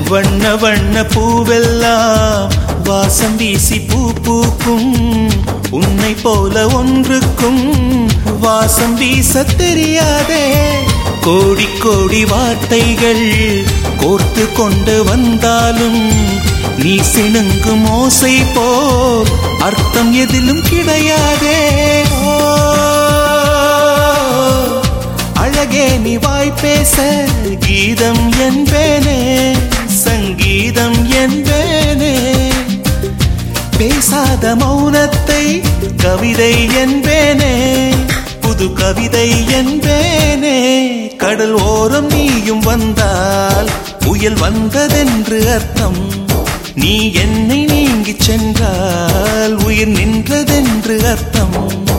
வண்ண வண்ண பூவெல்லாம் வாசம் வீசி பூ பூக்கும் உன்னை போல ஒன்றுக்கும் வாசம் வீச தெரியாதே கோடி கோடி வார்த்தைகள் கோர்த்து கொண்டு வந்தாலும் நீ சிணுங்கும் ஓசை போல் அர்த்தம் எதிலும் கிடையாதே ஓ, அழகே நீ வாய் பேச கீதம் என்பேனே சங்கீதம் என்பேனே பேசாத மௌனத்தை கவிதை என்பேனே புது கவிதை என்பேனே கடல் ஓரம் நீயும் வந்தால் புயல் வந்ததென்று அர்த்தம் நீ என்னை நீங்கிச் சென்றால் உயிர் நின்றதென்று அர்த்தம்